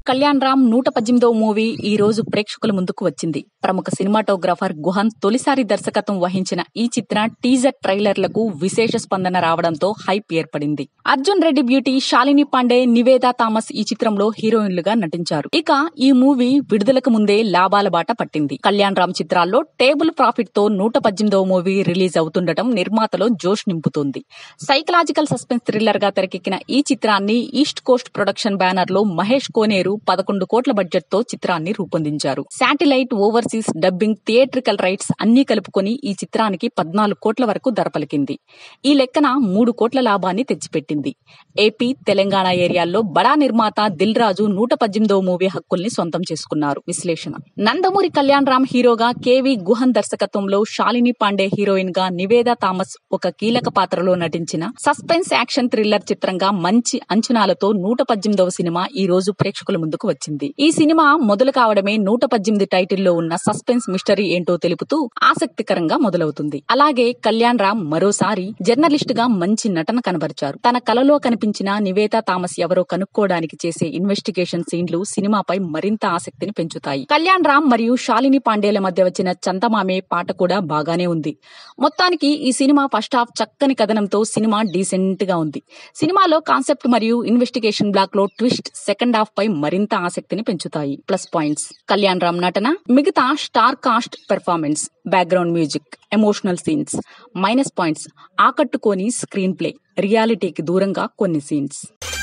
కళ్యాణ్ రామ్ నూట పద్దెనిమిదవ మూవీ ఈ రోజు ప్రేక్షకుల ముందుకు వచ్చింది ప్రముఖ సినిమాటోగ్రాఫర్ గుహన్ తొలిసారి దర్శకత్వం వహించిన ఈ చిత్ర టీజర్ ట్రైలర్లకు విశేష స్పందన రావడంతో హైప్ ఏర్పడింది అర్జున్ రెడ్డి బ్యూటీ శాలిని పాండే నివేదా థామస్ ఈ చిత్రంలో హీరోయిన్లుగా నటించారు ఇక ఈ మూవీ విడుదలకు ముందే లాభాల బాట పట్టింది కళ్యాణ్ రామ్ చిత్రాల్లో టేబుల్ ప్రాఫిట్ తో నూట పద్దెనిమిదవ మూవీ రిలీజ్ అవుతుండటం నిర్మాతలో జోష్ నింపుతోంది సైకలాజికల్ సస్పెన్స్ థ్రిల్లర్ గా తెరకెక్కిన ఈ చిత్రాన్ని ఈస్ట్ కోస్ట్ ప్రొడక్షన్ బ్యానర్ లో మహేష్ కోనేరు పదకొండు కోట్ల బడ్జెట్ తో చిత్రాన్ని రూపొందించారు satellite overseas dubbing theatrical rights అన్ని కలుపుకొని ఈ చిత్రానికి పద్నాలుగు కోట్ల వరకు ధర పలికింది ఈ లెక్కన మూడు కోట్ల లాభాన్ని తెచ్చిపెట్టింది ఏపీ తెలంగాణ ఏరియాల్లో బడా నిర్మాత దిల్ రాజు నూట పద్దెనిమిదవ మూవీ హక్కుల్ని సొంతం చేసుకున్నారు విశ్లేషణ నందమూరి కళ్యాణ్ రామ్ హీరోగా కేవి గుహన్ దర్శకత్వంలో శాలిని పాండే హీరోయిన్ గా నివేదా థామస్ ఒక కీలక పాత్రలో నటించిన సస్పెన్స్ యాక్షన్ థ్రిల్లర్ చిత్రంగా మంచి అంచనాలతో నూట పద్దెనిమిదవ సినిమా ఈ రోజు ప్రేక్షకుల ముందుకు వచ్చింది ఈ సినిమా మొదలు కావడమే నూట పద్దెనిమిది టైటిల్లో ఉన్న సస్పెన్స్ మిస్టరీ ఏంటో తెలుపుతూ ఆసక్తికరంగా మొదలవుతుంది అలాగే కళ్యాణ్ రామ్ మరోసారి జర్నలిస్ట్ గా మంచి నటన కనబరిచారు తన కలలో కనిపించిన నివేదా థామస్ ఎవరో కనుక్కోవడానికి చేసే ఇన్వెస్టిగేషన్ సీన్లు సినిమాపై మరింత ఆసక్తిని పెంచుతాయి కళ్యాణ్ రామ్ మరియు శాలిని పాండేల మధ్య వచ్చిన చందమామే పాట కూడా బాగానే ఉంది మొత్తానికి ఈ సినిమా ఫస్ట్ హాఫ్ చక్కని కథనంతో సినిమా డీసెంట్ గా ఉంది సినిమాలో కాన్సెప్ట్ మరియు ఇన్వెస్టిగేషన్ బ్లాక్ లో ట్విస్ట్ సెకండ్ హాఫ్ పై మరింత ఆసక్తిని పెంచుతాయి ప్లస్ పాయింట్స్ కళ్యాణ్ రామ్ నటన మిగతా star cast performance background music emotional scenes minus points ఆకట్టుకోని స్క్రీన్ ప్లే రియాలిటీకి దూరంగా కొన్ని సీన్స్